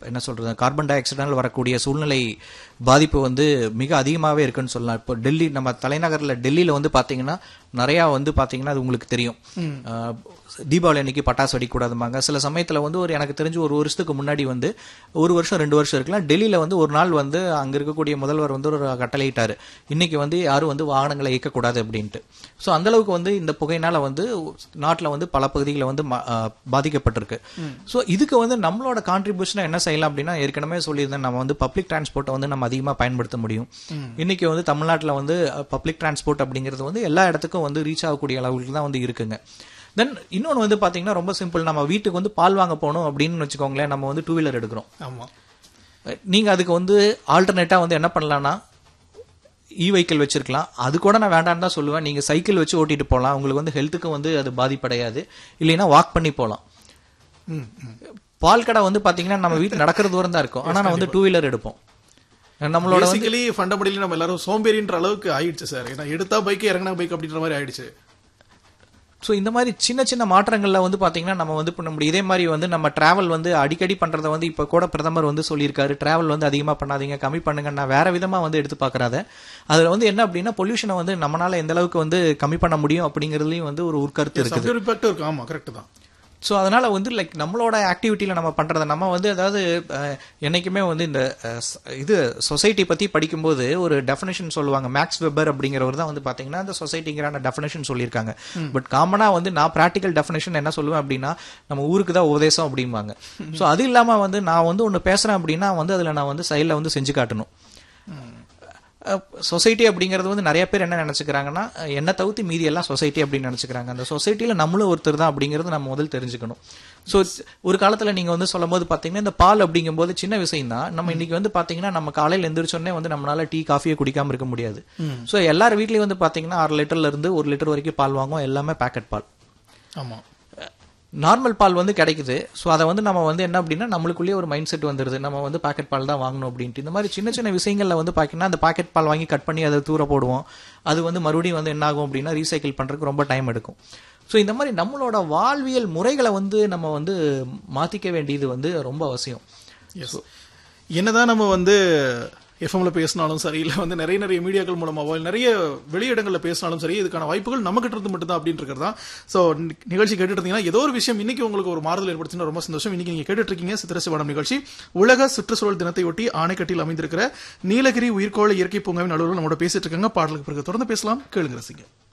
என்ன சொல்றது carbon tie ஆக்சைடால் வரக்கூடிய சூழ்நிலை பாதிப்பு வந்து மிக அதிகமாகவே இருக்குன்னு சொல்லலாம் இப்போ டெல்லி நம்ம தலைநகரில் டெல்லியில் வந்து பார்த்தீங்கன்னா நிறையா வந்து பார்த்தீங்கன்னா அது உங்களுக்கு தெரியும் அஹ், தீபாவளி அன்னைக்கு பட்டாசு வெடிக்கக்கூடாதுமாங்க சில சமயத்தில் வந்து ஒரு எனக்கு தெரிஞ்சு ஒரு வருஷத்துக்கு முன்னாடி வந்து ஒரு வருஷம் ரெண்டு வருஷம் இருக்கலாம் டெல்லியில் வந்து ஒரு நாள் வந்து அங்கே இருக்கக்கூடிய முதல்வர் வந்து ஒரு கட்டளையிட்டாரு இன்னைக்கு வந்து யாரும் வந்து வாகனங்களை இயக்கக்கூடாது அப்படின்ட்டு ஸோ அந்த அளவுக்கு வந்து இந்த புகையினால வந்து நாட்டில் வந்து பல பகுதிகளில் வந்து ம- அஹ், பாதிக்கப்பட்டிருக்கு ஸோ இதுக்கு வந்து நம்மளோட கான்ட்ரிபியூஷனை என்ன செய்யலாம் அப்படின்னா ஏற்கனவே சொல்லியிருந்தேன் நம்ம வந்து பப்ளிக் டிரான்ஸ்போர்ட்டை வந்து நம்ம அதிகமாக பயன்படுத்த முடியும் இன்னைக்கு வந்து தமிழ்நாட்டில் வந்து பப்ளிக் டிரான்ஸ்போர்ட் அப்படிங்கிறது வந்து எல்லா இடத்துக்கும் வந்து ரீச் ஆகக்கூடிய அளவுக்கு தான் வந்து இருக்குங்க தென் இன்னொன்று வந்து பார்த்தீங்கன்னா ரொம்ப சிம்பிள் நம்ம வீட்டுக்கு வந்து பால் வாங்க போகணும் அப்படின்னு வச்சுக்கோங்களேன் நம்ம வந்து டூ வீலர் எடுக்கிறோம் ஆமா நீங்கள் அதுக்கு வந்து ஆல்டர்னேட்டாக வந்து என்ன பண்ணலாம்னா இ வெஹிக்கிள் வச்சிருக்கலாம் அது கூட நான் வேண்டாம்னு தான் சொல்லுவேன் நீங்கள் சைக்கிள் வச்சு ஓட்டிட்டு போகலாம் உங்களுக்கு வந்து ஹெல்த்துக்கு வந்து அது பாதிப்படையாது இல்லைன்னா வாக் பண்ணி போகலாம் ம் ம். பால் கடை வந்து பார்த்தீங்கன்னா நம்ம வீட்டு நடக்கிற தூரம் தான் இருக்கும் ஆனால் நான் வந்து டூ வீலர் எடுப்போம் நம்மளோட வந்து பேசிக்கலி ஃபண்டமெண்டலி நம்ம எல்லாரும் சோம்பேறின்ற அளவுக்கு ஆயிடுச்சு சார் ஏன்னா எடுத்தா பைக் இறங்கினா பைக் அப்படின்ற மாதிரி ஆயிடுச்சு ஸோ இந்த மாதிரி சின்ன சின்ன மாற்றங்கள்ல வந்து பாத்தீங்கன்னா நம்ம வந்து பண்ண முடியும் இதே மாதிரி வந்து நம்ம டிராவல் வந்து அடிக்கடி பண்றதை வந்து இப்ப கூட பிரதமர் வந்து சொல்லியிருக்காரு டிராவல் வந்து அதிகமா பண்ணாதீங்க கம்மி பண்ணுங்க நான் வேற விதமா வந்து எடுத்து பாக்குறாத அதுல வந்து என்ன அப்படின்னா பொல்யூஷனை வந்து நம்மளால எந்த அளவுக்கு வந்து கம்மி பண்ண முடியும் அப்படிங்கறதுலயும் வந்து ஒரு உட்கருத்து இருக்குது சப்ஜெக்ட் இம்பாக்ட் இருக்கு ஆமா கரெக்ட் தான் ஸோ அதனால வந்து லைக் நம்மளோட ஆக்டிவிட்டியில நம்ம பண்றத நம்ம வந்து அதாவது அஹ், என்னைக்குமே வந்து இந்த அஹ், ஸ்- இது சொசைட்டி பத்தி படிக்கும்போது ஒரு டெஃபினேஷன் சொல்லுவாங்க மேக்ஸ் வெப்பர் அப்படிங்கிறவர் தான் வந்து பாத்தீங்கன்னா அந்த சொசைட்டிங்கிறான டெஃபினேஷன் சொல்லியிருக்காங்க பட் காமனா வந்து நான் ப்ராக்டிக்கல் டெஃபினேஷன் என்ன சொல்லுவேன் அப்படின்னா நம்ம ஊருக்கு தான் உபதேசம் அப்படிம்பாங்க ஸோ அது இல்லாம வந்து நான் வந்து ஒன்று பேசுறேன் அப்படின்னா வந்து அதுல நான் வந்து சைடில் வந்து செஞ்சு காட்டணும் சொசைட்டி அப்படிங்கிறது வந்து நிறைய பேர் என்ன நினைச்சுக்கிறாங்கன்னா அஹ், என்னை தவிர்த்து மீதி எல்லாம் சொசைட்டி அப்படின்னு நினைச்சுக்கிறாங்க அந்த சொசைட்டில நம்மளும் ஒருத்தர் தான் அப்படிங்கிறது நம்ம முதல் தெரிஞ்சுக்கணும் ஸோ ஒரு காலத்துல நீங்க வந்து சொல்லும் போது பாத்தீங்கன்னா இந்த பால் அப்படிங்கும்போது சின்ன விஷயம் தான் நம்ம இன்னைக்கு வந்து பாத்தீங்கன்னா நம்ம காலையில எந்திரிச்சோடனே வந்து நம்மளால டீ காஃபியை குடிக்காம இருக்க முடியாது ஸோ எல்லார் வீட்லயும் வந்து பாத்தீங்கன்னா அரை லிட்டர்ல இருந்து ஒரு லிட்டர் வரைக்கும் பால் வாங்குவோம் எல்லாமே பேக்கெட் பால் ஆமா நார்மல் பால் வந்து கிடைக்குது ஸோ அதை வந்து நம்ம வந்து என்ன அப்படின்னா நம்மளுக்குள்ளேயே ஒரு மைண்ட் செட் வந்துருது நம்ம வந்து பாக்கெட் பால் தான் வாங்கணும் அப்படின்ட்டு இந்த மாதிரி சின்ன சின்ன விஷயங்கள்ல வந்து பார்த்தீங்கன்னா அந்த பாக்கெட் பால் வாங்கி கட் பண்ணி அதை தூர போடுவோம் அது வந்து மறுபடியும் வந்து என்ன ஆகும் அப்படின்னா ரீசைக்கிள் பண்றதுக்கு ரொம்ப டைம் எடுக்கும் ஸோ இந்த மாதிரி நம்மளோட வாழ்வியல் முறைகளை வந்து நம்ம வந்து மாத்திக்க வேண்டியது வந்து ரொம்ப அவசியம் எஸ் என்னதான் நம்ம வந்து எஃப்எம்ல பேசினாலும் சரி இல்ல வந்து நிறைய நிறைய மீடியாக்கள் மூலமாவோ இல்ல நிறைய வெளியிடங்கள்ல பேசினாலும் சரி இதுக்கான வாய்ப்புகள் நம்ம கிட்ட இருந்து மட்டும் தான் அப்படின்னு இருக்கிறதா சோ நிகழ்ச்சி கேட்டுட்டு இருந்தீங்கன்னா ஏதோ ஒரு விஷயம் இன்னைக்கு உங்களுக்கு ஒரு மாறுதல் ஏற்படுத்தினா ரொம்ப சந்தோஷம் இன்னைக்கு நீங்க கேட்டுட்டு இருக்கீங்க சித்திரசிவானம் நிகழ்ச்சி உலக சுற்றுச்சூழல் தினத்தை ஒட்டி ஆணைக்கட்டில் அமைந்திருக்கிற நீலகிரி உயிர்கோள இயற்கை பூங்காவின் அலுவலர் நம்மளோட பேசிட்டு இருக்காங்க பாடலுக்கு பிறகு தொடர்ந்து பேசலாம் கேளுங்க ரசிங்க